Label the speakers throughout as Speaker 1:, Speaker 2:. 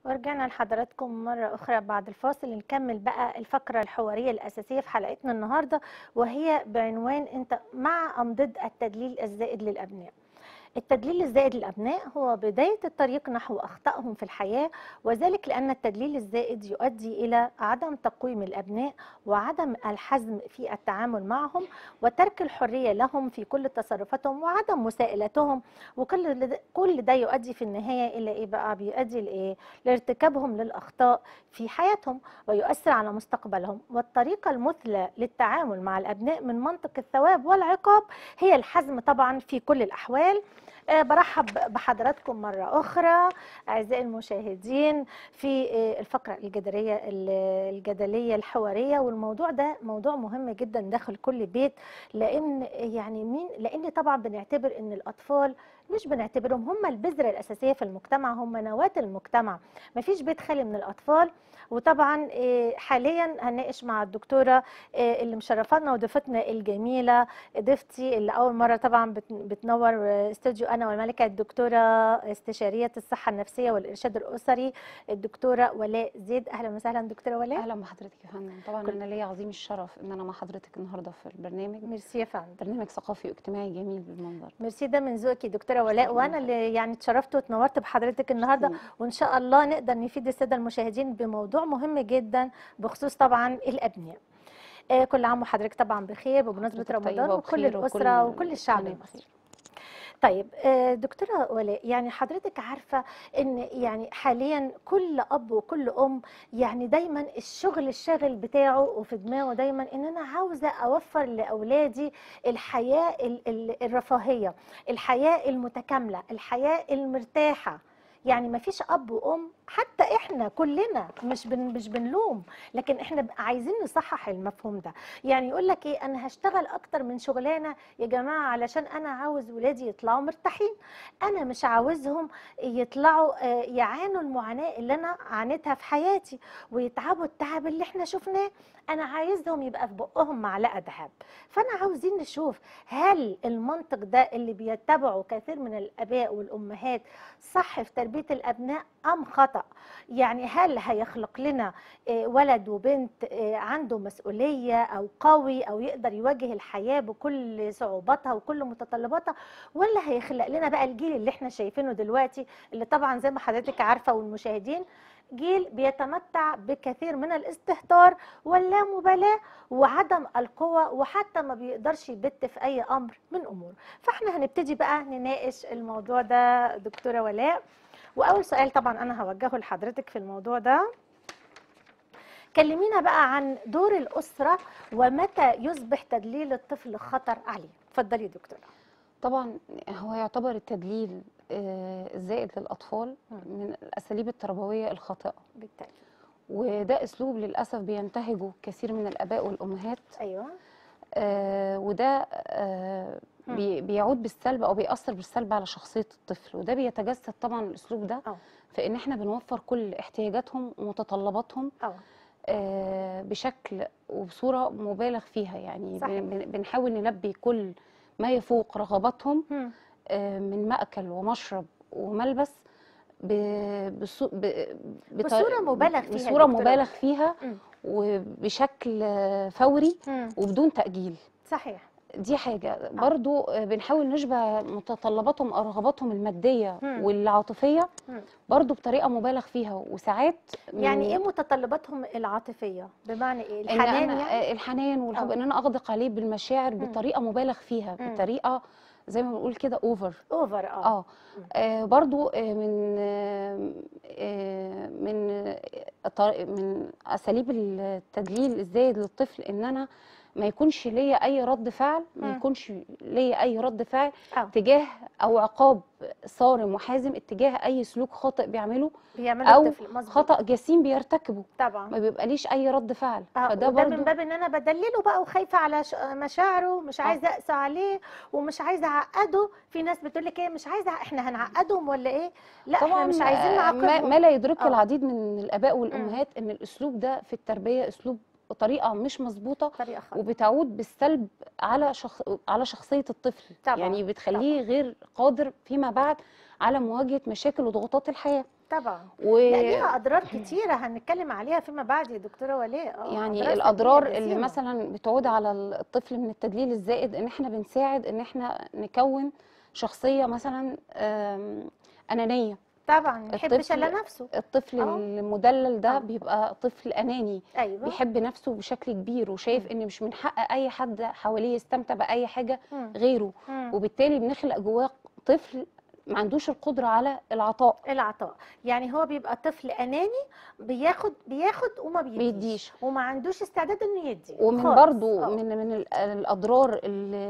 Speaker 1: ورجعنا لحضراتكم مرة أخرى بعد الفاصل نكمل بقى الفقرة الحوارية الأساسية في حلقتنا النهاردة وهي بعنوان أنت مع أم ضد التدليل الزائد للأبناء التدليل الزائد للأبناء هو بداية الطريق نحو أخطائهم في الحياة وذلك لأن التدليل الزائد يؤدي إلى عدم تقويم الأبناء وعدم الحزم في التعامل معهم وترك الحرية لهم في كل تصرفاتهم وعدم مساءلتهم وكل ده- كل ده يؤدي في النهاية إلى إيه بقى بيؤدي لإيه لارتكابهم للأخطاء في حياتهم ويؤثر على مستقبلهم والطريقة المثلى للتعامل مع الأبناء من منطق الثواب والعقاب هي الحزم طبعا في كل الأحوال آه، برحب بحضراتكم مرة أخرى أعزائي المشاهدين في آه، الفقرة الجدلية الجدلية الحوارية والموضوع ده موضوع مهم جدا داخل كل بيت لأن يعني مين لأن طبعا بنعتبر إن الأطفال مش بنعتبرهم هم البذرة الأساسية في المجتمع هم نواة المجتمع مفيش بيت خالي من الأطفال وطبعا آه، حاليا هنناقش مع الدكتورة آه، اللي مشرفانا وضيفتنا الجميلة ضيفتي اللي أول مرة طبعا بت- بتنور آه، استوديو أنا والملكة الدكتورة استشارية الصحة النفسية والإرشاد الأسري الدكتورة ولاء زيد أهلا وسهلا دكتورة ولاء
Speaker 2: اهلا بحضرتك يا فندم طبعا
Speaker 1: كل-
Speaker 2: انا ليا عظيم الشرف ان انا مع حضرتك النهارده في البرنامج
Speaker 1: ميرسي يا فندم
Speaker 2: برنامج ثقافي واجتماعي جميل بالمنظر
Speaker 1: ميرسي ده من ذوقك يا دكتورة ولاء
Speaker 2: شكراً
Speaker 1: وأنا اللي يعني اتشرفت واتنورت بحضرتك النهاردة
Speaker 2: ميرسي.
Speaker 1: وان شاء الله نقدر نفيد الساده المشاهدين بموضوع مهم جدا بخصوص طبعا الابناء آه، كل عام وحضرتك طبعا بخير وبمناسبه
Speaker 2: حضرتك
Speaker 1: رمضان
Speaker 2: طيبة
Speaker 1: وكل
Speaker 2: وبخير
Speaker 1: الاسره
Speaker 2: وكل
Speaker 1: وكل الشعب
Speaker 2: الدنيا
Speaker 1: المصري
Speaker 2: بخير.
Speaker 1: طيب آه، دكتوره ولاء يعني حضرتك عارفه ان يعني حاليا كل اب وكل ام يعني دايما الشغل الشاغل بتاعه وفي دماغه دايما ان انا عاوزه اوفر لاولادي الحياه ال- ال- الرفاهيه الحياه المتكامله الحياه المرتاحه يعني ما فيش اب وام حتى احنا كلنا مش بن مش بنلوم لكن احنا ب- عايزين نصحح المفهوم ده يعني يقول لك ايه انا هشتغل اكتر من شغلانه يا جماعه علشان انا عاوز ولادي يطلعوا مرتاحين انا مش عاوزهم يطلعوا آه، يعانوا المعاناه اللي انا عانيتها في حياتي ويتعبوا التعب اللي احنا شفناه انا عايزهم يبقى في بقهم معلقه ذهب فانا عاوزين نشوف هل المنطق ده اللي بيتبعه كثير من الاباء والامهات صح في تربيه الابناء ام خطا يعني هل هيخلق لنا آه، ولد وبنت آه، عنده مسؤوليه او قوي او يقدر يواجه الحياه بكل صعوباتها وكل متطلباتها ولا هيخلق لنا بقى الجيل اللي احنا شايفينه دلوقتي اللي طبعا زي ما حضرتك عارفه والمشاهدين جيل بيتمتع بكثير من الاستهتار واللامبالاه وعدم القوه وحتى ما بيقدرش يبت في اي امر من اموره فاحنا هنبتدي بقى نناقش الموضوع ده دكتوره ولاء واول سؤال طبعا انا هوجهه لحضرتك في الموضوع ده كلمينا بقى عن دور الاسره ومتى يصبح تدليل الطفل خطر عليه اتفضلي يا دكتوره
Speaker 2: طبعا هو يعتبر التدليل آه، الزائد للاطفال
Speaker 1: مم.
Speaker 2: من الاساليب التربويه الخاطئه
Speaker 1: بالتالي
Speaker 2: وده اسلوب للاسف بينتهجه كثير من الاباء والامهات
Speaker 1: ايوه
Speaker 2: آه، وده آه،
Speaker 1: مم.
Speaker 2: بي- بيعود بالسلب او بيأثر بالسلب على شخصيه الطفل وده بيتجسد طبعا الاسلوب ده
Speaker 1: اه
Speaker 2: في ان احنا بنوفر كل احتياجاتهم ومتطلباتهم
Speaker 1: اه
Speaker 2: آه، بشكل وبصوره مبالغ فيها يعني
Speaker 1: صحيح.
Speaker 2: بن- بن- بنحاول نلبي كل ما يفوق رغباتهم
Speaker 1: هم.
Speaker 2: آه، من مأكل ومشرب وملبس ب- بصو- ب- بط-
Speaker 1: بصورة مبالغ فيها يا
Speaker 2: بصوره
Speaker 1: دكتورة
Speaker 2: مبالغ
Speaker 1: ولاء.
Speaker 2: فيها
Speaker 1: مم.
Speaker 2: وبشكل آه، فوري
Speaker 1: هم.
Speaker 2: وبدون تأجيل
Speaker 1: صحيح
Speaker 2: دي حاجة برضو آه، بنحاول نشبع متطلباتهم أو رغباتهم المادية
Speaker 1: مم.
Speaker 2: والعاطفية
Speaker 1: مم.
Speaker 2: برضو بطريقة مبالغ فيها وساعات
Speaker 1: يعني
Speaker 2: من-
Speaker 1: ايه متطلباتهم العاطفيه بمعنى ايه
Speaker 2: إن
Speaker 1: الحنان
Speaker 2: أنا
Speaker 1: يعني
Speaker 2: آه، الحنان والحب
Speaker 1: آه.
Speaker 2: ان انا اغدق عليه بالمشاعر
Speaker 1: مم.
Speaker 2: بطريقه مبالغ فيها
Speaker 1: مم.
Speaker 2: بطريقه زي ما بنقول كده اوفر
Speaker 1: اوفر اه
Speaker 2: اه آه، برضو آه، من آه، آه، من آه، طر- من اساليب التدليل الزايد للطفل ان انا ما يكونش ليا اي رد فعل ما
Speaker 1: مم.
Speaker 2: يكونش ليا اي رد فعل
Speaker 1: اه
Speaker 2: تجاه او عقاب صارم وحازم اتجاه اي سلوك خاطئ بيعمله
Speaker 1: بيعملوا
Speaker 2: او
Speaker 1: الطفل مظبوط
Speaker 2: خطأ جسيم بيرتكبه
Speaker 1: طبعا
Speaker 2: ما بيبقى ليش اي رد فعل
Speaker 1: اه
Speaker 2: فده
Speaker 1: وده من
Speaker 2: برضو
Speaker 1: باب ان انا بدلله بقى وخايفه على ش- مشاعره مش
Speaker 2: آه.
Speaker 1: عايزه اقسى عليه ومش عايزه اعقده في ناس بتقول لك ايه مش عايزه احنا هنعقدهم ولا ايه لا احنا
Speaker 2: طبعا
Speaker 1: مش عايزين
Speaker 2: آه، ما,
Speaker 1: نعاقبهم
Speaker 2: ما لا يدرك
Speaker 1: آه.
Speaker 2: العديد من الاباء والامهات ان الاسلوب ده في التربيه اسلوب طريقه مش مظبوطه
Speaker 1: طريقه خطأ
Speaker 2: وبتعود بالسلب على شخص على شخصيه الطفل
Speaker 1: طبعاً،
Speaker 2: يعني بتخليه غير قادر فيما بعد على مواجهه مشاكل وضغوطات الحياه
Speaker 1: طبعا
Speaker 2: و
Speaker 1: لا ليها اضرار كتيره هنتكلم عليها فيما بعد يا دكتوره ولاء اه
Speaker 2: يعني
Speaker 1: أضرار
Speaker 2: الاضرار
Speaker 1: صحية
Speaker 2: اللي
Speaker 1: جسيمة.
Speaker 2: مثلا بتعود على الطفل من التدليل الزائد ان احنا بنساعد ان احنا نكون شخصيه مثلا آم، انانيه
Speaker 1: طبعا ما يحبش
Speaker 2: الطفل-
Speaker 1: الا نفسه
Speaker 2: الطفل
Speaker 1: آه.
Speaker 2: المدلل ده
Speaker 1: آه.
Speaker 2: بيبقى طفل اناني
Speaker 1: ايوه
Speaker 2: بيحب نفسه بشكل كبير وشايف ان مش من حق اي حد حواليه يستمتع باي حاجه
Speaker 1: مم.
Speaker 2: غيره
Speaker 1: مم.
Speaker 2: وبالتالي بنخلق جواه طفل ما عندوش القدره على العطاء
Speaker 1: العطاء يعني هو بيبقى طفل اناني بياخد بياخد وما بيديش
Speaker 2: بيديش
Speaker 1: وما عندوش استعداد انه يدي
Speaker 2: ومن
Speaker 1: خالص.
Speaker 2: برضو
Speaker 1: آه.
Speaker 2: من من ال- الاضرار اللي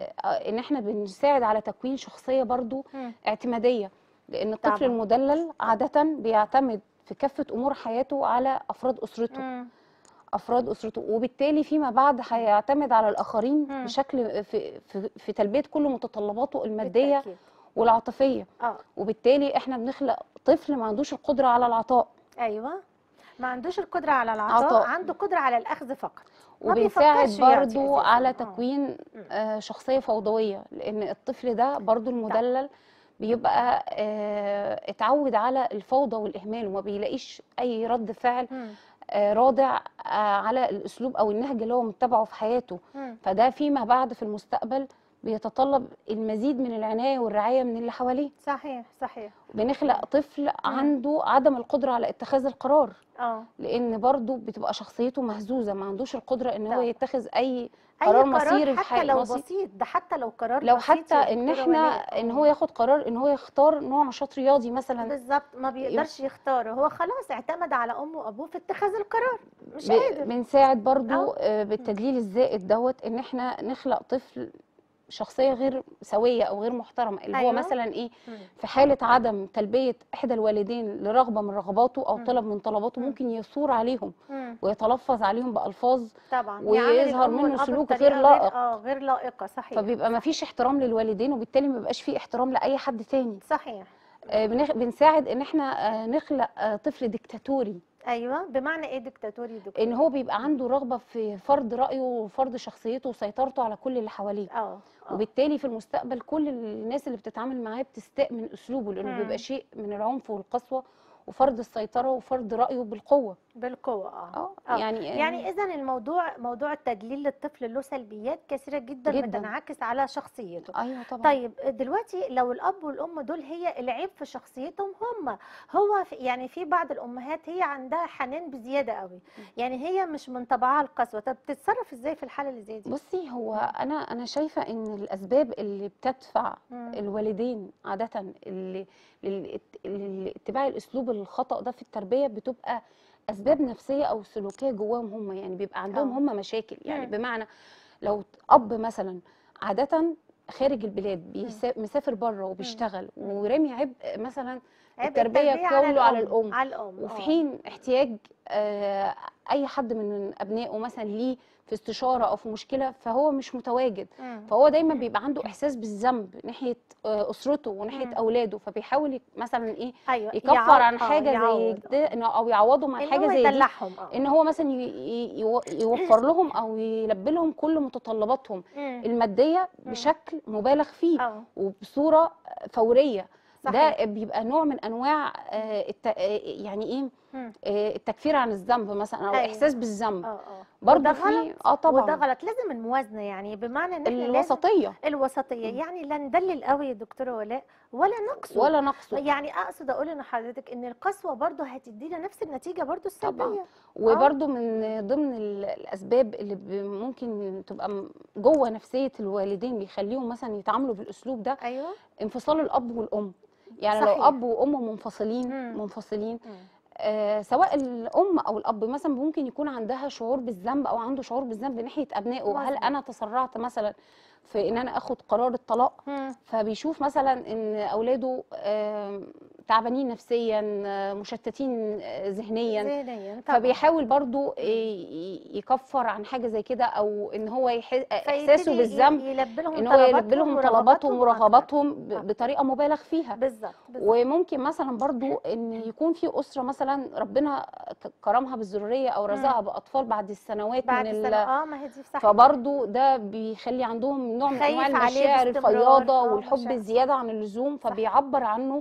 Speaker 2: ان احنا بنساعد على تكوين شخصيه برضو
Speaker 1: مم.
Speaker 2: اعتماديه لان الطفل
Speaker 1: طبعاً.
Speaker 2: المدلل عاده بيعتمد في كافه امور حياته على افراد اسرته
Speaker 1: مم.
Speaker 2: افراد اسرته وبالتالي فيما بعد هيعتمد على الاخرين
Speaker 1: مم.
Speaker 2: بشكل في, في, في تلبيه كل متطلباته الماديه
Speaker 1: بالتأكيد.
Speaker 2: والعاطفيه
Speaker 1: اه
Speaker 2: وبالتالي احنا بنخلق طفل ما عندوش القدره على العطاء
Speaker 1: ايوه ما عندوش القدره على العطاء
Speaker 2: عطاء.
Speaker 1: عنده قدره على الاخذ فقط ما
Speaker 2: وبنساعد
Speaker 1: بيفكرش يعطي
Speaker 2: برضو
Speaker 1: أساساً.
Speaker 2: على
Speaker 1: آه.
Speaker 2: تكوين
Speaker 1: مم.
Speaker 2: آه، شخصية فوضوية لأن الطفل ده برضو المدلل بيبقى آه، اتعود على الفوضى والإهمال وما بيلاقيش أي رد فعل
Speaker 1: مم.
Speaker 2: آه، رادع آه، على الأسلوب أو النهج اللي هو متبعه في حياته
Speaker 1: مم.
Speaker 2: فده فيما بعد في المستقبل بيتطلب المزيد من العناية والرعاية من اللي حواليه
Speaker 1: صحيح صحيح
Speaker 2: بنخلق طفل عنده عدم القدرة على اتخاذ القرار
Speaker 1: اه
Speaker 2: لان برضه بتبقى شخصيته مهزوزه ما عندوش القدره ان هو
Speaker 1: طبعا.
Speaker 2: يتخذ اي
Speaker 1: اي
Speaker 2: قرار مصيري في
Speaker 1: حتى
Speaker 2: حي-
Speaker 1: لو
Speaker 2: مصير-
Speaker 1: بسيط ده حتى لو قرار
Speaker 2: لو
Speaker 1: بسيط
Speaker 2: حتى
Speaker 1: يا
Speaker 2: ان
Speaker 1: دكتورة
Speaker 2: احنا
Speaker 1: ولاء.
Speaker 2: ان
Speaker 1: آه.
Speaker 2: هو ياخد قرار ان هو يختار نوع نشاط رياضي مثلا
Speaker 1: بالظبط ما بيقدرش يختار هو خلاص اعتمد على امه وابوه في اتخاذ القرار مش
Speaker 2: ب-
Speaker 1: قادر
Speaker 2: بنساعد برضو
Speaker 1: آه.
Speaker 2: آه، بالتدليل الزائد دوت ان احنا نخلق طفل شخصيه غير سويه او غير محترمه اللي هو
Speaker 1: أيوة.
Speaker 2: مثلا ايه
Speaker 1: مم.
Speaker 2: في حاله عدم تلبيه احدى الوالدين لرغبه من رغباته او
Speaker 1: مم.
Speaker 2: طلب من طلباته
Speaker 1: مم.
Speaker 2: ممكن يثور عليهم
Speaker 1: مم.
Speaker 2: ويتلفظ عليهم بالفاظ
Speaker 1: طبعا
Speaker 2: ويظهر
Speaker 1: يعامل الأم
Speaker 2: منه
Speaker 1: والأب
Speaker 2: سلوك
Speaker 1: بطريقة
Speaker 2: غير لائق.
Speaker 1: اه غير لائقه صحيح
Speaker 2: فبيبقى ما فيش احترام للوالدين وبالتالي ما بيبقاش فيه احترام لاي حد تاني
Speaker 1: صحيح
Speaker 2: آه، بنخ- بنساعد ان احنا آه، نخلق آه، طفل ديكتاتوري
Speaker 1: ايوه بمعنى ايه دكتاتوري دكتور
Speaker 2: ان هو بيبقى عنده رغبه في فرض رايه وفرض شخصيته وسيطرته على كل اللي حواليه
Speaker 1: اه آه.
Speaker 2: وبالتالي في المستقبل كل الناس اللي بتتعامل معاه بتستاء من اسلوبه لانه
Speaker 1: مم.
Speaker 2: بيبقى شيء من العنف والقسوه وفرض السيطره وفرض رايه بالقوه
Speaker 1: بالقوه اه
Speaker 2: اه
Speaker 1: آه.
Speaker 2: يعني
Speaker 1: يعني اذا الموضوع موضوع التدليل للطفل له سلبيات كثيره جدا,
Speaker 2: جداً.
Speaker 1: بتنعكس على شخصيته
Speaker 2: ايوه طبعا
Speaker 1: طيب دلوقتي لو الاب والام دول هي العيب في شخصيتهم هم هو في يعني في بعض الامهات هي عندها حنان بزياده قوي يعني هي مش من طبعها القسوه طب تتصرف ازاي في الحاله اللي زي دي
Speaker 2: بصي هو انا انا شايفه ان الاسباب اللي بتدفع
Speaker 1: مم.
Speaker 2: الوالدين عادة اللي للات- لاتباع الاسلوب الخطأ ده في التربية بتبقى اسباب نفسية او سلوكية جواهم هم يعني بيبقى عندهم
Speaker 1: آه.
Speaker 2: هم مشاكل يعني
Speaker 1: مم.
Speaker 2: بمعنى لو اب مثلا عادة خارج البلاد بيسا- مسافر بره وبيشتغل ورامي عبء مثلا
Speaker 1: عبء
Speaker 2: التربية كله على
Speaker 1: الأم،
Speaker 2: الأم.
Speaker 1: على الام
Speaker 2: وفي
Speaker 1: آه.
Speaker 2: حين احتياج آه، اي حد من ابنائه مثلا ليه في استشارة او في مشكلة فهو مش متواجد
Speaker 1: مم.
Speaker 2: فهو دايما بيبقى عنده احساس بالذنب ناحيه آه، اسرته وناحيه
Speaker 1: مم.
Speaker 2: اولاده فبيحاول يك- مثلا ايه
Speaker 1: يايوه
Speaker 2: يكفر
Speaker 1: يعوض-
Speaker 2: عن
Speaker 1: آه،
Speaker 2: حاجه زي
Speaker 1: يعوض،
Speaker 2: كده
Speaker 1: آه.
Speaker 2: إنه- او يعوضهم عن
Speaker 1: إن
Speaker 2: حاجه
Speaker 1: هو
Speaker 2: زي دي
Speaker 1: يدلعهم اه
Speaker 2: ان هو مثلا ي- ي- يو- يوفر لهم او يلبي لهم كل متطلباتهم
Speaker 1: مم.
Speaker 2: الماديه
Speaker 1: مم.
Speaker 2: بشكل مبالغ فيه
Speaker 1: اه
Speaker 2: وبصوره فوريه
Speaker 1: صحيح.
Speaker 2: ده بيبقى نوع من انواع آه، الت... آه، يعني ايه
Speaker 1: مم.
Speaker 2: آه، التكفير عن الذنب مثلا او
Speaker 1: أيوة.
Speaker 2: احساس بالذنب
Speaker 1: اه اه
Speaker 2: برضه
Speaker 1: وده
Speaker 2: في
Speaker 1: غلط
Speaker 2: اه
Speaker 1: وده
Speaker 2: طبعا
Speaker 1: غلط لازم الموازنه يعني بمعنى ان احنا لازم
Speaker 2: الوسطيه
Speaker 1: الوسطيه
Speaker 2: مم.
Speaker 1: يعني لا ندلل قوي يا دكتوره ولاء ولا نقصه
Speaker 2: ولا نقصه
Speaker 1: يعني اقصد اقول ان حضرتك ان القسوه برضو هتدينا نفس النتيجه برضو السلبيه
Speaker 2: وبرده من ضمن ال- الاسباب اللي ب- ممكن تبقى م- جوه نفسيه الوالدين بيخليهم مثلا يتعاملوا بالاسلوب ده
Speaker 1: ايوه
Speaker 2: انفصال الاب والام يعني
Speaker 1: صحيح.
Speaker 2: لو اب وام منفصلين
Speaker 1: مم.
Speaker 2: منفصلين
Speaker 1: مم.
Speaker 2: آه سواء الام او الاب مثلا ممكن يكون عندها شعور بالذنب او عنده شعور بالذنب ناحيه ابنائه هل
Speaker 1: مظبوط.
Speaker 2: انا تسرعت مثلا في ان انا اخد قرار الطلاق
Speaker 1: مم.
Speaker 2: فبيشوف مثلا ان اولاده آم، تعبانين نفسيا آه، مشتتين آه، ذهنيا
Speaker 1: ذهنيا طبعا
Speaker 2: فبيحاول برضو ي- يكفر عن حاجه زي كده او ان هو يح... احساسه
Speaker 1: فيبتدي ي-
Speaker 2: بالذنب
Speaker 1: يلبي لهم
Speaker 2: ان هو يلبي لهم طلباتهم
Speaker 1: ورغباتهم
Speaker 2: ورغباتهم ب-
Speaker 1: أكتر.
Speaker 2: بطريقه مبالغ فيها
Speaker 1: بالظبط بالظبط
Speaker 2: وممكن مثلا برضو ان يكون في اسره مثلا ربنا ك- كرمها بالذريه او رزقها باطفال بعد السنوات
Speaker 1: بعد
Speaker 2: من ال...
Speaker 1: السنه اه ما هي دي صح
Speaker 2: فبرضو ده بيخلي عندهم نوع من
Speaker 1: خايف
Speaker 2: انواع
Speaker 1: عليه
Speaker 2: المشاعر
Speaker 1: باستمرار،
Speaker 2: الفياضه
Speaker 1: آه،
Speaker 2: والحب
Speaker 1: مشاعر.
Speaker 2: الزياده عن اللزوم
Speaker 1: صح.
Speaker 2: فبيعبر عنه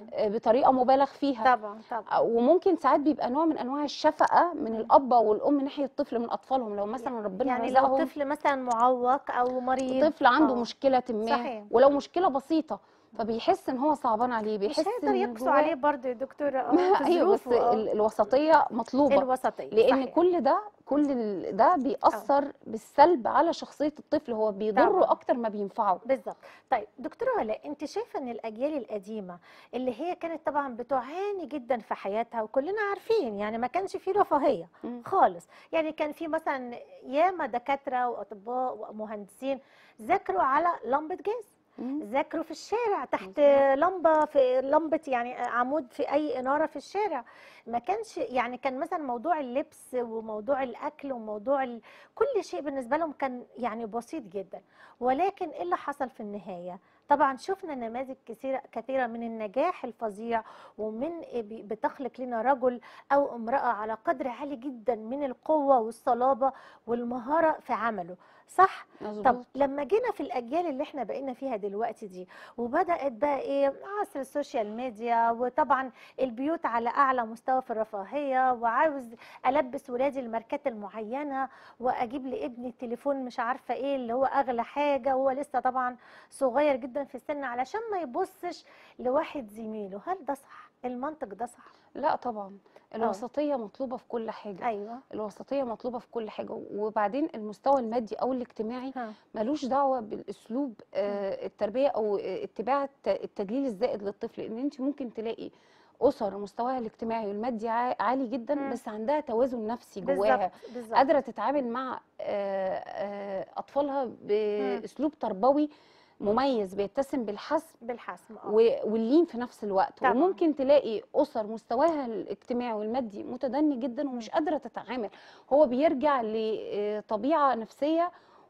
Speaker 1: مم.
Speaker 2: آه، بطريقه مبالغ فيها
Speaker 1: طبعا طبعا
Speaker 2: وممكن ساعات بيبقى نوع من انواع الشفقه من
Speaker 1: مم.
Speaker 2: الاب والام ناحيه الطفل من اطفالهم لو مثلا ربنا
Speaker 1: يعني لو
Speaker 2: رزقهم
Speaker 1: طفل مثلا معوق او مريض
Speaker 2: طفل عنده
Speaker 1: آه.
Speaker 2: مشكله ما
Speaker 1: صحيح.
Speaker 2: ولو مشكله بسيطه فبيحس ان هو صعبان عليه
Speaker 1: مش
Speaker 2: بيحس
Speaker 1: هيقدر
Speaker 2: ان
Speaker 1: يقسو
Speaker 2: جواه-
Speaker 1: عليه برضه يا دكتوره اه في
Speaker 2: ايوه بس
Speaker 1: ظروفه آه.
Speaker 2: ال- الوسطيه مطلوبه
Speaker 1: الوسطيه
Speaker 2: لان
Speaker 1: صحيح.
Speaker 2: كل ده كل ال- ده بيأثر بالسلب على شخصيه الطفل هو بيضره
Speaker 1: طبعاً.
Speaker 2: اكتر ما بينفعه
Speaker 1: بالظبط طيب دكتوره ولاء انت شايفه ان الاجيال القديمه اللي هي كانت طبعا بتعاني جدا في حياتها وكلنا عارفين يعني ما كانش في رفاهيه
Speaker 2: مم.
Speaker 1: خالص يعني كان في مثلا ياما دكاتره واطباء ومهندسين ذاكروا على لمبه جاز
Speaker 2: مم.
Speaker 1: ذاكروا في الشارع تحت
Speaker 2: مظبوط.
Speaker 1: لمبه في لمبه يعني عمود في اي اناره في الشارع ما كانش يعني كان مثلا موضوع اللبس وموضوع الاكل وموضوع ال... كل شيء بالنسبه لهم كان يعني بسيط جدا ولكن ايه اللي حصل في النهايه طبعا شفنا نماذج كثيره كثيره من النجاح الفظيع ومن بي- بتخلق لنا رجل او امراه على قدر عالي جدا من القوه والصلابه والمهاره في عمله صح طب
Speaker 2: مظبوط
Speaker 1: لما جينا في الاجيال اللي احنا بقينا فيها دلوقتي دي وبدات بقى ايه عصر السوشيال ميديا وطبعا البيوت على اعلى مستوى في الرفاهيه وعاوز البس ولادي الماركات المعينه واجيب لابني التليفون مش عارفه ايه اللي هو اغلى حاجه وهو لسه طبعا صغير جدا في السن علشان ما يبصش لواحد زميله هل ده صح المنطق ده صح
Speaker 2: لا طبعا الوسطيه مطلوبه في كل حاجه
Speaker 1: ايوه
Speaker 2: الوسطيه مطلوبه في كل حاجه وبعدين المستوى المادي او الاجتماعي
Speaker 1: ها.
Speaker 2: ملوش دعوه بالاسلوب آه، التربيه او آه، اتباع الت- التدليل الزائد للطفل ان انت ممكن تلاقي اسر مستواها الاجتماعي والمادي عا- عالي جدا
Speaker 1: مم.
Speaker 2: بس عندها توازن نفسي جواها
Speaker 1: بالظبط بالظبط
Speaker 2: قادره تتعامل مع آه، آه، اطفالها باسلوب تربوي مميز بيتسم بالحسم
Speaker 1: بالحسم اه
Speaker 2: و- واللين في نفس الوقت
Speaker 1: طبعاً.
Speaker 2: وممكن تلاقي اسر مستواها الاجتماعي والمادي متدني جدا ومش قادره تتعامل هو بيرجع لطبيعه نفسيه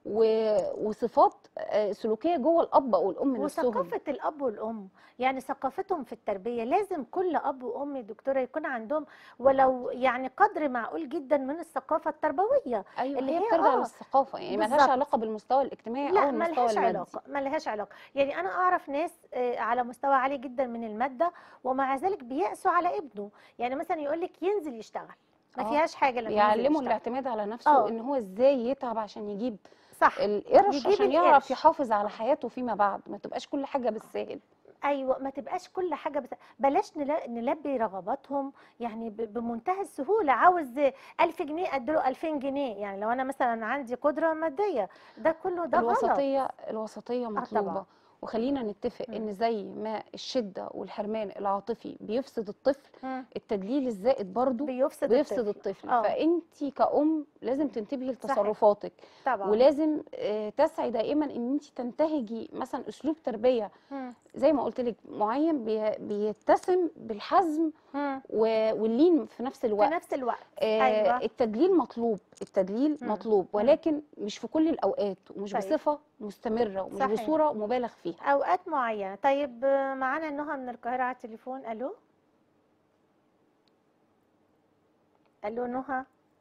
Speaker 2: و- وصفات آه، سلوكيه جوه الاب او الام نفسهم
Speaker 1: وثقافة الأب والأم يعني ثقافتهم في التربية لازم كل أب وأم دكتورة يكون عندهم ولو يعني قدر معقول جدا من الثقافة التربوية
Speaker 2: ايوه
Speaker 1: اللي
Speaker 2: هي
Speaker 1: هي
Speaker 2: بترجع
Speaker 1: آه،
Speaker 2: للثقافه يعني ملهاش
Speaker 1: بالظبط.
Speaker 2: علاقه بالمستوى الاجتماعي
Speaker 1: لا
Speaker 2: او المستوى
Speaker 1: ملهاش
Speaker 2: المادي
Speaker 1: علاقة ملهاش علاقة يعني أنا أعرف ناس آه، على مستوى عالي جدا من المادة ومع ذلك بيأسوا على ابنه يعني مثلا يقول لك ينزل يشتغل ما
Speaker 2: آه،
Speaker 1: فيهاش حاجة لما ينزل
Speaker 2: بيعلموا
Speaker 1: يشتغل
Speaker 2: الاعتماد على نفسه
Speaker 1: آه.
Speaker 2: ان هو ازاي يتعب عشان يجيب
Speaker 1: صح
Speaker 2: القرش
Speaker 1: يجيب
Speaker 2: عشان يعرف
Speaker 1: القرش.
Speaker 2: يحافظ على حياته فيما بعد ما تبقاش كل حاجه بالساهل
Speaker 1: ايوه ما تبقاش كل حاجه بس بلاش نلا- نلبي رغباتهم يعني ب- بمنتهى السهوله عاوز 1000 جنيه اديله 2000 جنيه يعني لو انا مثلا عندي قدره ماديه ده كله ده غلط
Speaker 2: الوسطيه الوسطيه
Speaker 1: طبعاً.
Speaker 2: مطلوبه وخلينا نتفق
Speaker 1: مم.
Speaker 2: ان زي ما الشده والحرمان العاطفي بيفسد الطفل
Speaker 1: مم.
Speaker 2: التدليل الزائد برضو
Speaker 1: بيفسد
Speaker 2: بيفسد
Speaker 1: الطفل
Speaker 2: الطفل
Speaker 1: آه.
Speaker 2: فانت كأم لازم تنتبهي لتصرفاتك
Speaker 1: طبعا
Speaker 2: ولازم آه، تسعي دائما ان انت تنتهجي مثلا اسلوب تربيه
Speaker 1: مم.
Speaker 2: زي ما قلت لك معين بي- بيتسم بالحزم
Speaker 1: مم.
Speaker 2: و- واللين في نفس
Speaker 1: في
Speaker 2: الوقت
Speaker 1: نفس الوقت
Speaker 2: آه،
Speaker 1: ايوه
Speaker 2: التدليل مطلوب التدليل
Speaker 1: مم.
Speaker 2: مطلوب
Speaker 1: مم.
Speaker 2: ولكن مش في كل الاوقات ومش
Speaker 1: طيب.
Speaker 2: بصفه مستمره ومش
Speaker 1: صحيح.
Speaker 2: بصوره مبالغ فيها
Speaker 1: اوقات معينه طيب آه، معانا نهى من القاهره على التليفون الو الو نهى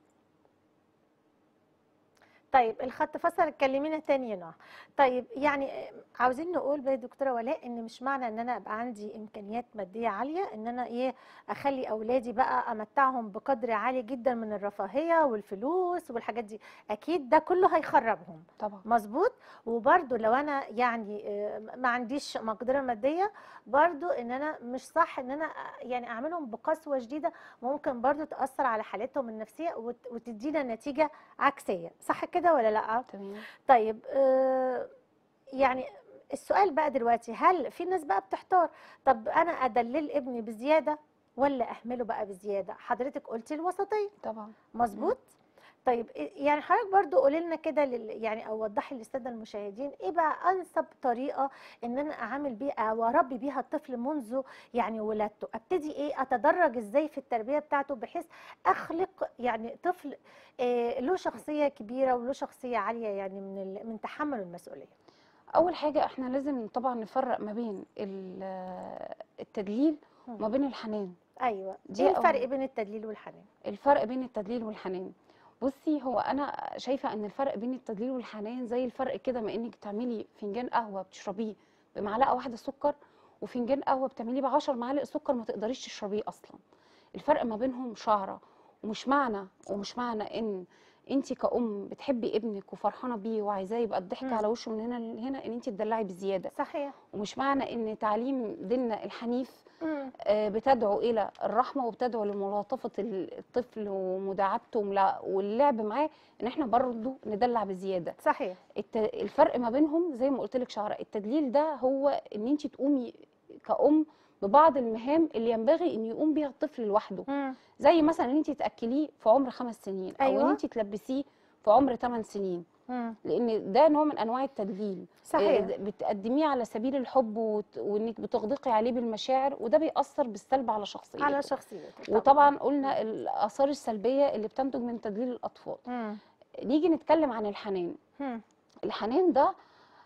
Speaker 1: طيب الخط فصل كلمينا تاني يا نهى طيب يعني آه، عاوزين نقول بقى يا دكتوره ولاء ان مش معنى ان انا ابقى عندي امكانيات ماديه عاليه ان انا ايه اخلي اولادي بقى امتعهم بقدر عالي جدا من الرفاهيه والفلوس والحاجات دي اكيد ده كله هيخربهم
Speaker 2: طبعا
Speaker 1: مظبوط وبرده لو انا يعني آه، ما عنديش مقدره ماديه برضو ان انا مش صح ان انا آه، يعني اعملهم بقسوه شديده ممكن برضو تاثر على حالتهم النفسيه وت- وتدينا نتيجه عكسيه صح كده ولا لا
Speaker 2: تمام
Speaker 1: طيب آه، يعني السؤال بقى دلوقتي هل في ناس بقى بتحتار طب انا ادلل ابني بزياده ولا اهمله بقى بزياده حضرتك قلتي الوسطيه
Speaker 2: طبعا
Speaker 1: مظبوط طيب إيه- يعني حضرتك برضو قولي لنا كده لل- يعني او وضحي للساده المشاهدين ايه بقى انسب طريقه ان انا اعامل بيها او اربي بيها الطفل منذ يعني ولادته ابتدي ايه اتدرج ازاي في التربيه بتاعته بحيث اخلق يعني طفل إيه له شخصيه كبيره وله شخصيه عاليه يعني من ال- من تحمل المسؤوليه
Speaker 2: اول حاجه احنا لازم طبعا نفرق ما بين ال- التدليل
Speaker 1: مم.
Speaker 2: وما بين الحنان
Speaker 1: ايوه
Speaker 2: دي
Speaker 1: ايه الفرق
Speaker 2: أول.
Speaker 1: بين التدليل والحنان
Speaker 2: الفرق بين التدليل والحنان بصي هو انا شايفه ان الفرق بين التدليل والحنان زي الفرق كده ما انك تعملي فنجان قهوه بتشربيه بمعلقه واحده سكر وفنجان قهوه بتعمليه ب 10 معالق سكر ما تقدريش تشربيه اصلا الفرق ما بينهم شعره ومش معنى ومش معنى ان انت كأم بتحبي ابنك وفرحانه بيه وعايزاه يبقى الضحك
Speaker 1: مم.
Speaker 2: على وشه من هنا لهنا ان انت تدلعي بزياده
Speaker 1: صحيح
Speaker 2: ومش معنى ان تعليم ديننا الحنيف
Speaker 1: مم.
Speaker 2: آه، بتدعو الى الرحمه وبتدعو لملاطفه ال- الطفل ومداعبته وملا- واللعب معاه ان احنا برضه ندلع بزياده
Speaker 1: صحيح
Speaker 2: الت- الفرق ما بينهم زي ما قلت لك شعراء التدليل ده هو ان انت تقومي كأم ببعض المهام اللي ينبغي ان يقوم بيها الطفل لوحده
Speaker 1: مم.
Speaker 2: زي مثلا ان انت تاكليه في عمر خمس سنين او ان
Speaker 1: أيوة.
Speaker 2: انت تلبسيه في عمر 8 سنين
Speaker 1: مم.
Speaker 2: لان ده نوع من انواع التدليل
Speaker 1: صحيح
Speaker 2: آه، بتقدميه على سبيل الحب وت- وانك بتغدقي عليه بالمشاعر وده بيأثر بالسلب على شخصيته
Speaker 1: على شخصيتك
Speaker 2: وطبعا قلنا الاثار السلبيه اللي بتنتج من تدليل الاطفال
Speaker 1: مم.
Speaker 2: نيجي نتكلم عن الحنان
Speaker 1: مم.
Speaker 2: الحنان ده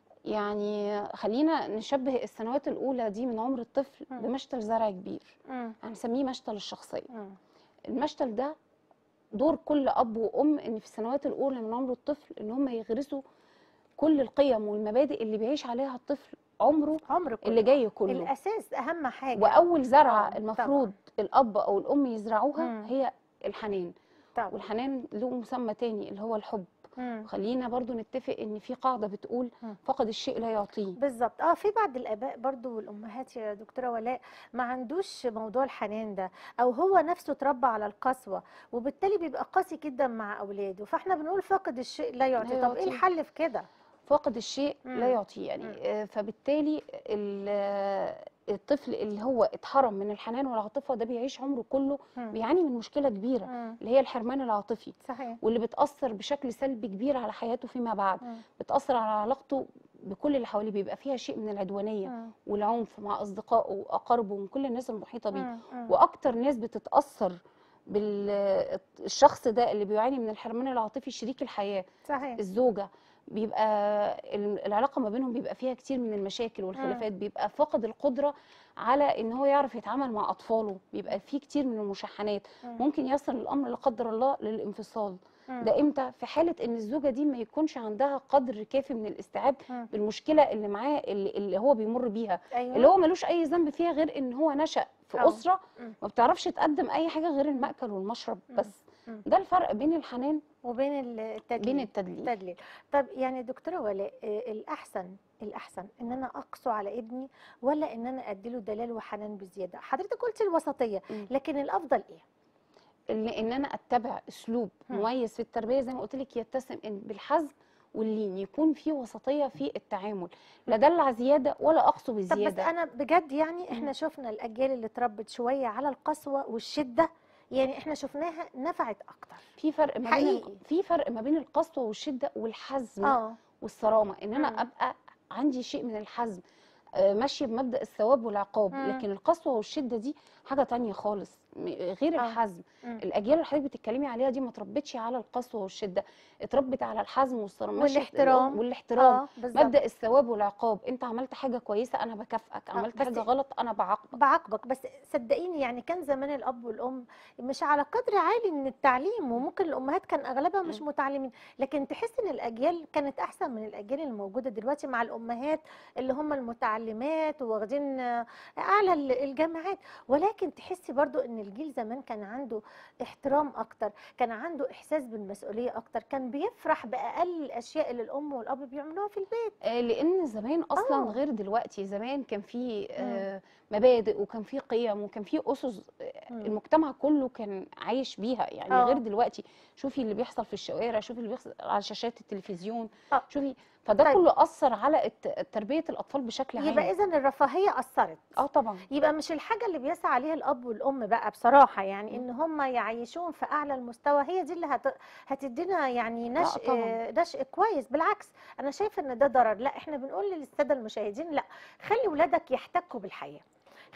Speaker 2: يعني خلينا نشبه السنوات الاولى دي من عمر الطفل
Speaker 1: مم.
Speaker 2: بمشتل زرع كبير
Speaker 1: مم.
Speaker 2: هنسميه مشتل الشخصيه
Speaker 1: مم.
Speaker 2: المشتل ده دور كل اب وام ان في السنوات الاولى من عمر الطفل ان هم يغرسوا كل القيم والمبادئ اللي بيعيش عليها الطفل عمره
Speaker 1: عمر كله
Speaker 2: اللي جاي كله
Speaker 1: الاساس اهم حاجه
Speaker 2: واول زرعه
Speaker 1: آه،
Speaker 2: المفروض الاب او الام يزرعوها
Speaker 1: مم.
Speaker 2: هي الحنان
Speaker 1: طبعا
Speaker 2: والحنان له مسمى تاني اللي هو الحب
Speaker 1: مم.
Speaker 2: خلينا برضو نتفق ان في قاعده بتقول
Speaker 1: مم.
Speaker 2: فقد الشيء لا يعطيه
Speaker 1: بالظبط اه في بعض الاباء برضو والامهات يا دكتوره ولاء ما عندوش موضوع الحنان ده او هو نفسه اتربى على القسوه وبالتالي بيبقى قاسي جدا مع اولاده فاحنا بنقول فاقد الشيء لا يعطي
Speaker 2: لا
Speaker 1: طب ايه
Speaker 2: يعطيه.
Speaker 1: الحل في كده
Speaker 2: فاقد الشيء
Speaker 1: مم.
Speaker 2: لا يعطيه يعني
Speaker 1: مم.
Speaker 2: آه، فبالتالي ال- آه، الطفل اللي هو اتحرم من الحنان والعاطفه ده بيعيش عمره كله
Speaker 1: مم.
Speaker 2: بيعاني من مشكله كبيره
Speaker 1: مم.
Speaker 2: اللي هي الحرمان العاطفي
Speaker 1: صحيح
Speaker 2: واللي بتاثر بشكل سلبي كبير على حياته فيما بعد
Speaker 1: مم.
Speaker 2: بتاثر على علاقته بكل اللي حواليه بيبقى فيها شيء من العدوانيه
Speaker 1: مم.
Speaker 2: والعنف مع اصدقائه واقاربه ومن كل الناس المحيطه بيه
Speaker 1: مم. مم.
Speaker 2: واكتر ناس بتتاثر بالشخص ده اللي بيعاني من الحرمان العاطفي شريك الحياه
Speaker 1: صحيح
Speaker 2: الزوجه بيبقى ال- العلاقه ما بينهم بيبقى فيها كتير من المشاكل والخلافات بيبقى فاقد القدره على ان هو يعرف يتعامل مع اطفاله بيبقى فيه كتير من المشاحنات
Speaker 1: مم.
Speaker 2: ممكن يصل الامر لا قدر الله للانفصال
Speaker 1: مم.
Speaker 2: ده امتى في حاله ان الزوجه دي ما يكونش عندها قدر كافي من الاستيعاب
Speaker 1: مم.
Speaker 2: بالمشكله اللي معاه اللي, اللي هو بيمر بيها
Speaker 1: ايوه
Speaker 2: اللي هو ملوش اي ذنب فيها غير ان هو نشأ في
Speaker 1: أه.
Speaker 2: اسره
Speaker 1: مم.
Speaker 2: ما بتعرفش تقدم اي حاجه غير المأكل والمشرب
Speaker 1: مم.
Speaker 2: بس
Speaker 1: مم.
Speaker 2: ده الفرق بين الحنان
Speaker 1: وبين التدليل
Speaker 2: بين التدليل
Speaker 1: التدليل طب يعني دكتوره ولاء آه، الاحسن الاحسن ان انا اقسو على ابني ولا ان انا اديله دلال وحنان بزياده حضرتك قلتي الوسطيه
Speaker 2: مم.
Speaker 1: لكن الافضل ايه
Speaker 2: ان ان انا اتبع اسلوب
Speaker 1: مم.
Speaker 2: مميز في التربيه زي ما قلت لك يتسم إن- بالحزم واللين يكون في وسطيه في التعامل لا دلع زياده ولا اقسو
Speaker 1: طب بس
Speaker 2: بزياده
Speaker 1: انا بجد يعني احنا
Speaker 2: مم.
Speaker 1: شفنا الاجيال اللي اتربت شويه على القسوه والشده يعني احنا شفناها نفعت اكتر
Speaker 2: في فرق ما بين
Speaker 1: حقيقي.
Speaker 2: ال- في فرق ما بين القسوه والشده والحزم
Speaker 1: اه
Speaker 2: والصرامه ان انا
Speaker 1: مم.
Speaker 2: ابقى عندي شيء من الحزم آه، ماشيه بمبدا الثواب والعقاب
Speaker 1: مم.
Speaker 2: لكن القسوه والشده دي حاجه تانية خالص م- غير
Speaker 1: آه.
Speaker 2: الحزم
Speaker 1: مم.
Speaker 2: الاجيال اللي حضرتك بتتكلمي عليها دي ما اتربتش على القسوه والشده اتربت على الحزم والصرامه ماشية-
Speaker 1: والاحترام.
Speaker 2: والاحترام
Speaker 1: اه بالظبط
Speaker 2: مبدا الثواب والعقاب انت عملت حاجه كويسه انا بكافئك عملت
Speaker 1: بس-
Speaker 2: حاجه غلط انا بعاقبك
Speaker 1: بعاقبك بس صدقيني يعني كان زمان الاب والام مش على قدر عالي من التعليم وممكن الامهات كان اغلبها مش متعلمين لكن تحس ان الاجيال كانت احسن من الاجيال الموجوده دلوقتي مع الامهات اللي هم المتعلمات واخدين آه، اعلى ال- الجامعات ولكن تحسي برضو ان الجيل زمان كان عنده احترام اكتر كان عنده احساس بالمسؤوليه اكتر كان بيفرح باقل الاشياء اللي الام والاب بيعملوها في البيت
Speaker 2: آه، لان زمان اصلا
Speaker 1: آه.
Speaker 2: غير دلوقتي زمان كان في آه، مبادئ وكان في قيم وكان في اسس آه،
Speaker 1: مم.
Speaker 2: المجتمع كله كان عايش بيها يعني
Speaker 1: آه.
Speaker 2: غير دلوقتي شوفي اللي بيحصل في الشوارع شوفي اللي بيحصل على شاشات التلفزيون
Speaker 1: آه.
Speaker 2: شوفي فده
Speaker 1: طيب.
Speaker 2: كله اثر على الت- تربيه الاطفال بشكل عام
Speaker 1: يبقى اذا الرفاهيه اثرت
Speaker 2: اه طبعا
Speaker 1: يبقى مش الحاجة اللي بيسعى عليها الأب والأم بقى بصراحة يعني إن هم يعيشون في أعلى المستوى هي دي اللي هت... هتدينا يعني
Speaker 2: لا
Speaker 1: نشء
Speaker 2: طبعاً.
Speaker 1: نشء كويس بالعكس أنا شايفة إن ده ضرر لا إحنا بنقول للسادة المشاهدين لا خلي ولادك يحتكوا بالحياة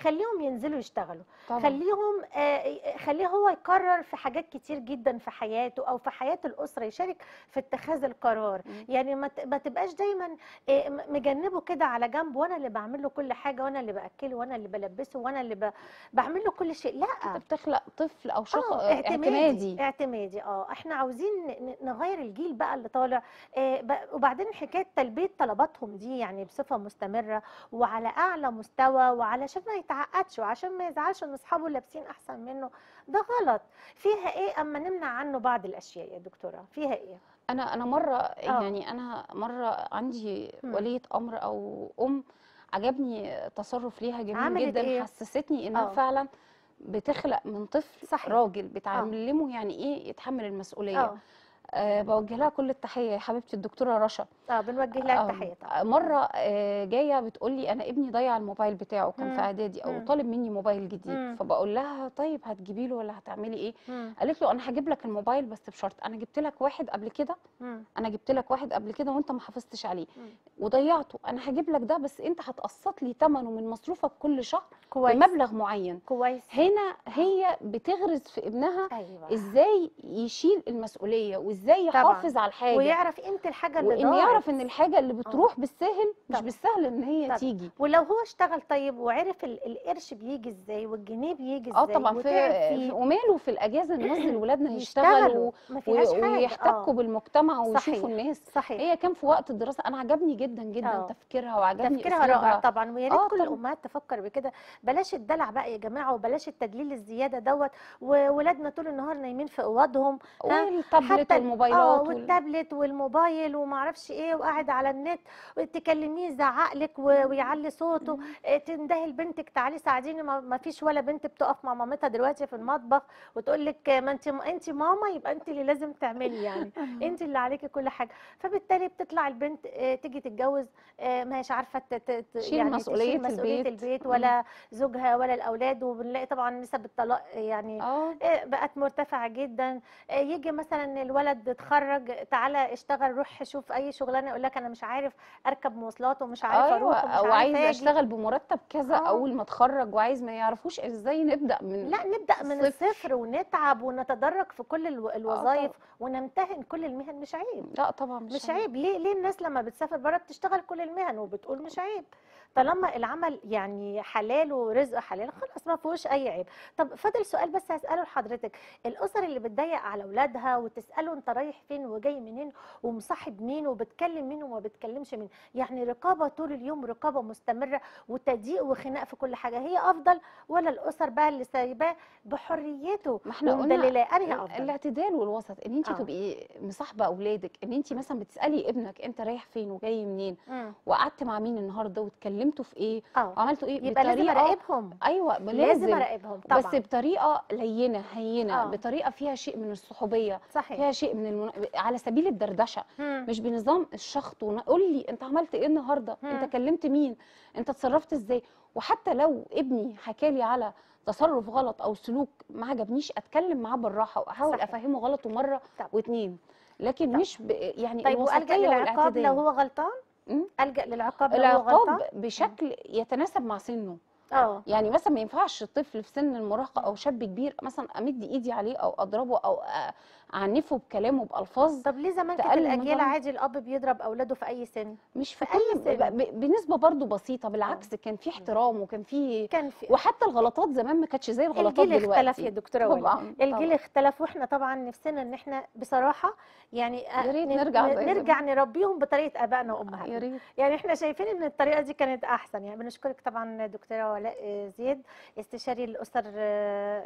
Speaker 1: خليهم ينزلوا يشتغلوا
Speaker 2: طبعا
Speaker 1: خليهم آه، خليه هو يقرر في حاجات كتير جدا في حياته او في حياه الاسره يشارك في اتخاذ القرار
Speaker 2: مم.
Speaker 1: يعني ما ت- ما تبقاش دايما آه، م- مجنبه كده على جنب وانا اللي بعمل له كل حاجه وانا اللي باكله وانا اللي بلبسه وانا اللي ب... بعمل له كل شيء لا
Speaker 2: انت بتخلق طفل او شخص
Speaker 1: اه اعتمادي
Speaker 2: اعتمادي
Speaker 1: اعتمادي اه احنا عاوزين ن- ن- نغير الجيل بقى اللي طالع آه ب- وبعدين حكايه تلبيه طلباتهم دي يعني بصفه مستمره وعلى اعلى مستوى وعلشان ما يتعقدش وعشان ما يزعلش ان اصحابه لابسين احسن منه ده غلط فيها ايه اما نمنع عنه بعض الاشياء يا دكتوره فيها ايه
Speaker 2: انا انا مره يعني انا مره عندي
Speaker 1: مم.
Speaker 2: وليه امر او ام عجبني تصرف ليها جميل
Speaker 1: عملت
Speaker 2: جدا
Speaker 1: إيه؟
Speaker 2: حسستني انها
Speaker 1: آه.
Speaker 2: فعلا بتخلق من طفل
Speaker 1: صحيح.
Speaker 2: راجل بتعلمه يعني ايه يتحمل المسؤوليه
Speaker 1: اه
Speaker 2: أه بوجه لها كل التحيه يا حبيبتي الدكتوره رشا
Speaker 1: اه بنوجه لها
Speaker 2: آه،
Speaker 1: التحيه طبعا
Speaker 2: مره آه، جايه بتقول لي انا ابني ضيع الموبايل بتاعه كان
Speaker 1: مم.
Speaker 2: في اعدادي او
Speaker 1: مم.
Speaker 2: طالب مني موبايل جديد
Speaker 1: مم.
Speaker 2: فبقول لها طيب هتجيبي له ولا هتعملي ايه
Speaker 1: مم.
Speaker 2: قالت له انا هجيب لك الموبايل بس بشرط انا جبت لك واحد قبل كده
Speaker 1: مم.
Speaker 2: انا جبت لك واحد قبل كده وانت ما حافظتش عليه
Speaker 1: مم.
Speaker 2: وضيعته انا هجيب لك ده بس انت هتقسط لي ثمنه من مصروفك كل شهر
Speaker 1: كويس
Speaker 2: بمبلغ معين
Speaker 1: كويس
Speaker 2: هنا هي بتغرز في ابنها
Speaker 1: ايوه
Speaker 2: ازاي يشيل المسؤوليه وازاي
Speaker 1: طبعاً.
Speaker 2: يحافظ على الحاجه
Speaker 1: ويعرف قيمه الحاجه اللي
Speaker 2: وان يعرف
Speaker 1: ضاعت.
Speaker 2: ان الحاجه اللي بتروح بالسهل مش
Speaker 1: طبعاً.
Speaker 2: بالسهل ان هي
Speaker 1: طبعاً.
Speaker 2: تيجي
Speaker 1: ولو هو اشتغل طيب وعرف ال- القرش بيجي ازاي والجنيه بيجي ازاي
Speaker 2: اه طبعا في
Speaker 1: وتعب
Speaker 2: في-
Speaker 1: فيه
Speaker 2: وماله في الاجازه ننزل ولادنا
Speaker 1: يشتغلوا
Speaker 2: يشتغلوا
Speaker 1: ما
Speaker 2: و-
Speaker 1: فيهاش حاجه
Speaker 2: ويحتكوا
Speaker 1: آه.
Speaker 2: بالمجتمع ويشوفوا
Speaker 1: صحيح.
Speaker 2: الناس
Speaker 1: صحيح
Speaker 2: هي كان في وقت الدراسه انا عجبني جدا جدا
Speaker 1: آه.
Speaker 2: تفكيرها وعجبني
Speaker 1: تفكيرها رائع
Speaker 2: اسلوبها
Speaker 1: طبعا ويا ريت
Speaker 2: آه
Speaker 1: كل
Speaker 2: طبعاً.
Speaker 1: الامهات تفكر بكده بلاش الدلع بقى يا جماعه وبلاش التدليل الزياده دوت وولادنا طول النهار نايمين في اوضهم ها؟
Speaker 2: والتابلت
Speaker 1: حتى ال- اه
Speaker 2: والموبايلات وال...
Speaker 1: والتابلت والموبايل وما اعرفش ايه وقاعد على النت تكلميه يزعق لك و- ويعلي صوته آه، تندهي لبنتك تعالي ساعديني ما ما فيش ولا بنت بتقف مع مامتها دلوقتي في المطبخ وتقول لك ما انت انت ماما يبقى انت اللي لازم تعملي يعني انت اللي عليكي كل حاجه فبالتالي بتطلع البنت آه، تيجي تتجوز آه، ما هيش عارفه ت- ت- ت-
Speaker 2: تشيل
Speaker 1: يعني
Speaker 2: مسؤولية
Speaker 1: تشيل مسؤوليه
Speaker 2: البيت.
Speaker 1: البيت
Speaker 2: مم.
Speaker 1: ولا زوجها ولا الاولاد وبنلاقي طبعا نسب الطلاق يعني
Speaker 2: اه
Speaker 1: آه، بقت مرتفعة جدا آه، يجي مثلا الولد اتخرج تعالى اشتغل روح شوف اي شغلانه يقول لك انا مش عارف اركب مواصلات ومش عارف
Speaker 2: ايوه
Speaker 1: اروح ومش
Speaker 2: او
Speaker 1: عارف
Speaker 2: عايز
Speaker 1: اجي
Speaker 2: اشتغل بمرتب كذا
Speaker 1: آه.
Speaker 2: اول ما اتخرج وعايز ما يعرفوش ازاي نبدا من
Speaker 1: لا نبدا من
Speaker 2: الصفر.
Speaker 1: الصفر ونتعب ونتدرج في كل الو-
Speaker 2: طبعاً.
Speaker 1: الوظائف ونمتهن كل المهن مش عيب
Speaker 2: لا طبعا مش,
Speaker 1: مش عيب ليه ليه الناس لما بتسافر بره بتشتغل كل المهن وبتقول مش عيب طالما العمل يعني حلال ورزق حلال خلاص ما فيهوش اي عيب طب فاضل سؤال بس هساله لحضرتك الاسر اللي بتضيق على اولادها وتساله انت رايح فين وجاي منين ومصاحب مين وبتكلم مين وما بتكلمش مين يعني رقابه طول اليوم رقابه مستمره وتضييق وخناق في كل حاجه هي افضل ولا الاسر بقى اللي سايباه بحريته
Speaker 2: ما احنا قلنا
Speaker 1: ومدللاه انهي افضل
Speaker 2: الاعتدال والوسط ان انت
Speaker 1: آه.
Speaker 2: تبقي مصاحبه اولادك ان انت مثلا بتسالي ابنك انت رايح فين وجاي منين
Speaker 1: مم.
Speaker 2: وقعدت مع مين النهارده واتكلمتوا في ايه
Speaker 1: اه
Speaker 2: وعملتوا ايه
Speaker 1: يبقى لازم
Speaker 2: بطريقه
Speaker 1: اراقبهم
Speaker 2: ايوه
Speaker 1: لازم
Speaker 2: لازم
Speaker 1: اراقبهم طبعا
Speaker 2: بس بطريقه لينه هينه
Speaker 1: آه.
Speaker 2: بطريقه فيها شيء من الصحوبيه
Speaker 1: صحيح
Speaker 2: فيها شيء من المن... على سبيل الدردشه
Speaker 1: مم.
Speaker 2: مش بنظام الشخط ون- قول لي انت عملت ايه النهارده
Speaker 1: مم.
Speaker 2: انت كلمت مين انت اتصرفت ازاي وحتى لو ابني حكى لي على تصرف غلط او سلوك ما عجبنيش اتكلم معاه بالراحه واحاول
Speaker 1: صحيح.
Speaker 2: افهمه غلطه مره
Speaker 1: طب.
Speaker 2: واتنين لكن
Speaker 1: طب.
Speaker 2: مش ب... يعني
Speaker 1: طيب والجا
Speaker 2: الوسطيه
Speaker 1: للعقاب لو
Speaker 2: والاعتدال
Speaker 1: هو غلطان
Speaker 2: مم.
Speaker 1: الجا للعقاب لو هو غلطان
Speaker 2: العقاب بشكل يتناسب مع سنه
Speaker 1: اه
Speaker 2: يعني مثلا ما ينفعش الطفل في سن المراهقه او شاب كبير مثلا امد ايدي عليه او اضربه او أ- اعنفه بكلامه بالفاظ
Speaker 1: طب ليه زمان كانت
Speaker 2: تقلل
Speaker 1: الاجيال
Speaker 2: نظام.
Speaker 1: عادي الاب بيضرب اولاده في اي سن
Speaker 2: مش في
Speaker 1: في أي
Speaker 2: كل
Speaker 1: سن.
Speaker 2: ب- ب- بنسبه برضو بسيطه بالعكس كان في احترام وكان في
Speaker 1: كان في
Speaker 2: وحتى الغلطات زمان ما كانتش زي الغلطات
Speaker 1: الجيل
Speaker 2: دلوقتي
Speaker 1: اختلف يا دكتوره ولا
Speaker 2: طبعا
Speaker 1: الجيل
Speaker 2: طبعاً.
Speaker 1: اختلف واحنا طبعا نفسنا ان احنا بصراحه يعني آه،
Speaker 2: يا ريت
Speaker 1: ن-
Speaker 2: نرجع
Speaker 1: ن-
Speaker 2: زي
Speaker 1: نرجع نربيهم بطريقه ابائنا
Speaker 2: يا
Speaker 1: وامهاتنا
Speaker 2: ريت
Speaker 1: يعني احنا شايفين ان الطريقه دي كانت احسن يعني بنشكرك طبعا دكتوره ولاء آه، زيد استشاري الاسر آه،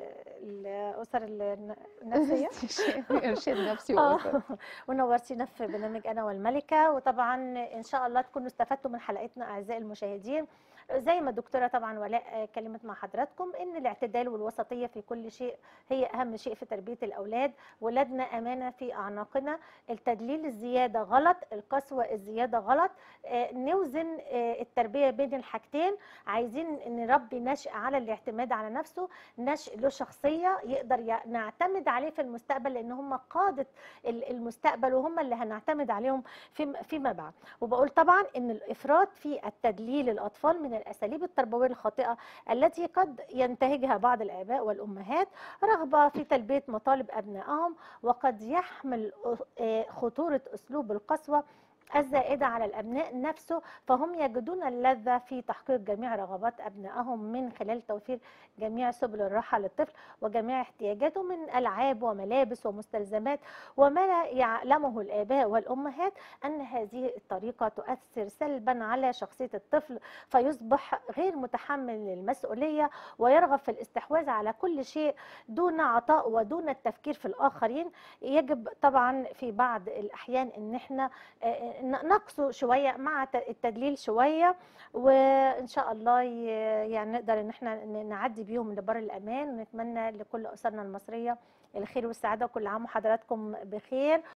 Speaker 1: الاسر الن- النفسيه
Speaker 2: ارشاد نفسي
Speaker 1: آه.
Speaker 2: واسره
Speaker 1: ونورتينا في برنامج انا والملكه وطبعا ان شاء الله تكونوا استفدتوا من حلقتنا اعزائي المشاهدين زي ما الدكتوره طبعا ولاء آه، كلمت مع حضراتكم ان الاعتدال والوسطيه في كل شيء هي اهم شيء في تربيه الاولاد ولادنا امانه في اعناقنا التدليل الزياده غلط القسوه الزياده غلط آه، نوزن آه، التربيه بين الحاجتين عايزين نربي نشء على الاعتماد على نفسه نشء له شخصيه يقدر ي- نعتمد عليه في المستقبل لان هم قاده ال- المستقبل وهم اللي هنعتمد عليهم فيما فيما بعد وبقول طبعا ان الافراط في التدليل الاطفال من الاساليب التربويه الخاطئه التي قد ينتهجها بعض الاباء والامهات رغبه في تلبيه مطالب ابنائهم وقد يحمل آه، خطوره اسلوب القسوه الزائدة على الأبناء نفسه فهم يجدون اللذة في تحقيق جميع رغبات أبنائهم من خلال توفير جميع سبل الراحة للطفل وجميع احتياجاته من ألعاب وملابس ومستلزمات وما لا يعلمه الآباء والأمهات أن هذه الطريقة تؤثر سلبا على شخصية الطفل فيصبح غير متحمل للمسؤولية ويرغب في الاستحواذ على كل شيء دون عطاء ودون التفكير في الآخرين يجب طبعا في بعض الأحيان أن احنا آه، ن- نقصه شويه مع ت- التدليل شويه وان شاء الله ي- يعني نقدر ان احنا ن- نعدي بيهم لبر الامان ونتمنى لكل اسرنا المصريه الخير والسعاده وكل عام وحضراتكم بخير